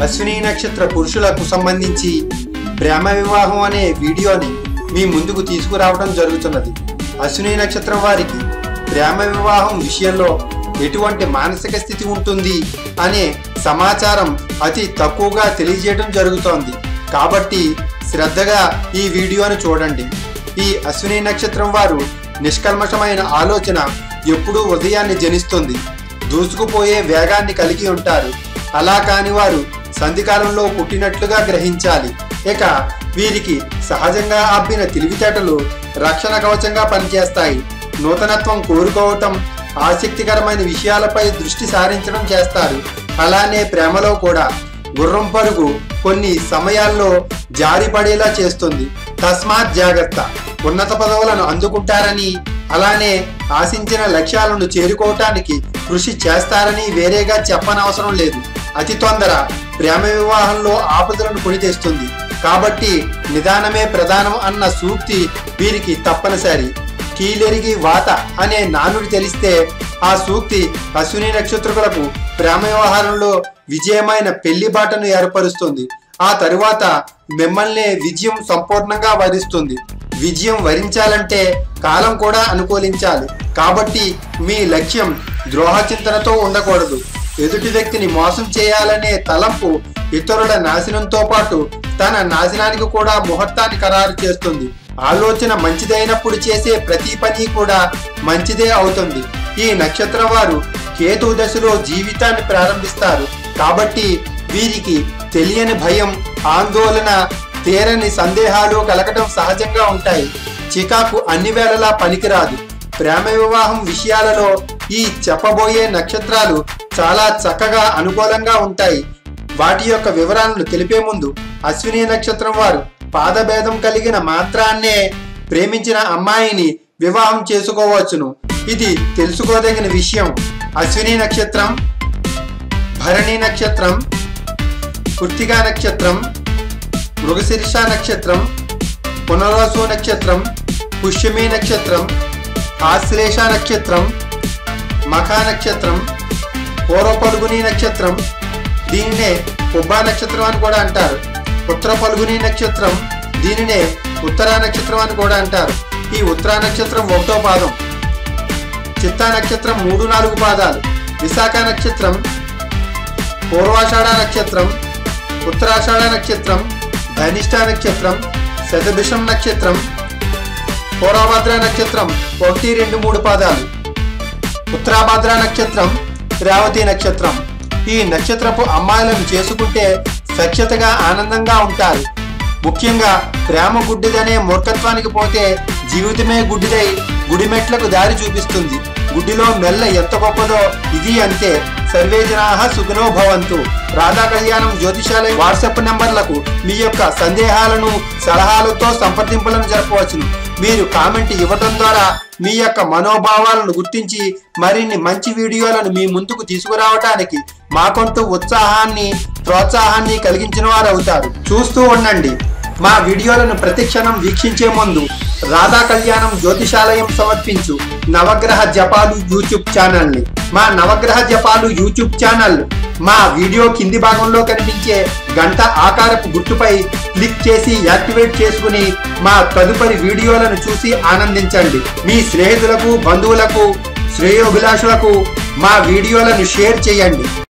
అశ్విని నక్షత్ర పురుషులకు సంబంధించి ప్రేమ వివాహం అనే వీడియోని మీ ముందుకు తీసుకురావడం జరుగుతున్నది అశ్విని నక్షత్రం వారికి ప్రేమ వివాహం విషయంలో ఎటువంటి మానసిక స్థితి ఉంటుంది అనే సమాచారం అతి తక్కువగా తెలియజేయడం జరుగుతోంది కాబట్టి శ్రద్ధగా ఈ వీడియోను చూడండి ఈ అశ్విని నక్షత్రం వారు నిష్కల్మషమైన ఆలోచన ఎప్పుడూ ఉదయాన్ని జనిస్తుంది దూసుకుపోయే వేగాన్ని కలిగి ఉంటారు అలా కాని వారు సంధికాలంలో పుట్టినట్లుగా గ్రహించాలి ఇక వీరికి సహజంగా అబ్బిన తెలివితేటలు రక్షణ కవచంగా పనిచేస్తాయి నూతనత్వం కోరుకోవటం ఆసక్తికరమైన విషయాలపై దృష్టి సారించడం చేస్తారు అలానే ప్రేమలో కూడా గుర్రం పరుగు కొన్ని సమయాల్లో జారిపడేలా చేస్తుంది తస్మాత్ జాగ్రత్త ఉన్నత పదవులను అందుకుంటారని అలానే ఆశించిన లక్ష్యాలను చేరుకోవటానికి కృషి చేస్తారని వేరేగా చెప్పనవసరం లేదు అతి తొందర ప్రేమ వివాహంలో ఆపదలను కొని తెస్తుంది కాబట్టి నిదానమే ప్రధానం అన్న సూక్తి వీరికి తప్పనిసరి కీలెరిగి వాత అనే నానుడి తెలిస్తే ఆ సూక్తి అశ్విని నక్షత్రకులకు ప్రేమ వ్యవహారంలో విజయమైన పెళ్లి బాటను ఏర్పరుస్తుంది ఆ తరువాత మిమ్మల్ని విజయం సంపూర్ణంగా వరిస్తుంది విజయం వరించాలంటే కాలం కూడా అనుకూలించాలి కాబట్టి మీ లక్ష్యం ద్రోహ చింతనతో ఉండకూడదు ఎదుటి వ్యక్తిని మోసం చేయాలనే తలంపు ఇతరుల నాశనంతో పాటు తన నాశనానికి కూడా ముహూర్తాన్ని ఖరారు చేస్తుంది ఆలోచన మంచిదైనప్పుడు చేసే ప్రతి పని కూడా మంచిదే అవుతుంది ఈ నక్షత్రం వారు కేతు దశలో జీవితాన్ని ప్రారంభిస్తారు కాబట్టి వీరికి తెలియని భయం ఆందోళన తీరని సందేహాలు కలగటం సహజంగా ఉంటాయి చికాకు అన్ని వేళలా పనికిరాదు ప్రేమ వివాహం విషయాలలో ఈ చెప్పబోయే నక్షత్రాలు చాలా చక్కగా అనుకూలంగా ఉంటాయి వాటి యొక్క వివరాలను తెలిపే ముందు అశ్విని నక్షత్రం వారు పాదభేదం కలిగిన మాత్రాన్నే ప్రేమించిన అమ్మాయిని వివాహం చేసుకోవచ్చును ఇది తెలుసుకోదగిన విషయం అశ్విని నక్షత్రం భరణి నక్షత్రం కృత్తికా నక్షత్రం మృగశిరిష నక్షత్రం పునర్వసు నక్షత్రం పుష్యమి నక్షత్రం ఆశ్లేష నక్షత్రం మఖా నక్షత్రం పూర్వ పలుగుని నక్షత్రం దీనినే ఉబ్బా నక్షత్రం అని కూడా అంటారు ఉత్తర పలుగుని నక్షత్రం దీనినే ఉత్తరా నక్షత్రం అని కూడా అంటారు ఈ ఉత్తరా నక్షత్రం ఒకటో పాదం చిత్తా నక్షత్రం మూడు నాలుగు పాదాలు విశాఖ నక్షత్రం పూర్వాషాఢ నక్షత్రం ఉత్తరాషాఢ నక్షత్రం ధనిష్ట నక్షత్రం శతభిషం నక్షత్రం పూర్వభద్ర నక్షత్రం ఒకటి రెండు మూడు పాదాలు ఉత్తరాభద్ర నక్షత్రం రేవతి నక్షత్రం ఈ నక్షత్రపు అమ్మాయిలను చేసుకుంటే సఖ్యతగా ఆనందంగా ఉంటారు ముఖ్యంగా ప్రేమ గుడ్డిదనే మూర్ఖత్వానికి పోతే జీవితమే గుడ్డిదై గుడిమెట్లకు దారి చూపిస్తుంది గుడ్డిలో మెల్ల ఎంత గొప్పదో ఇది అంతే సర్వే జనాహ సుఖనో భవంతు రాధా కళ్యాణం జ్యోతిషాలయ వాట్సాప్ నంబర్లకు మీ యొక్క సందేహాలను సలహాలతో సంప్రదింపులను జరపవచ్చును మీరు కామెంట్ ఇవ్వటం ద్వారా మీ యొక్క మనోభావాలను గుర్తించి మరిన్ని మంచి వీడియోలను మీ ముందుకు తీసుకురావటానికి మాకంటూ ఉత్సాహాన్ని ప్రోత్సాహాన్ని కలిగించిన వారు అవుతారు చూస్తూ ఉండండి మా వీడియోలను ప్రతిక్షణం వీక్షించే ముందు రాధా కళ్యాణం జ్యోతిషాలయం సమర్పించు నవగ్రహ జపాలు యూట్యూబ్ ఛానల్ని మా నవగ్రహ జపాలు యూట్యూబ్ ఛానల్ మా వీడియో కింది భాగంలో కనిపించే గంట ఆకారపు గుర్తుపై క్లిక్ చేసి యాక్టివేట్ చేసుకుని మా తదుపరి వీడియోలను చూసి ఆనందించండి మీ స్నేహితులకు బంధువులకు శ్రేయోభిలాషులకు మా వీడియోలను షేర్ చేయండి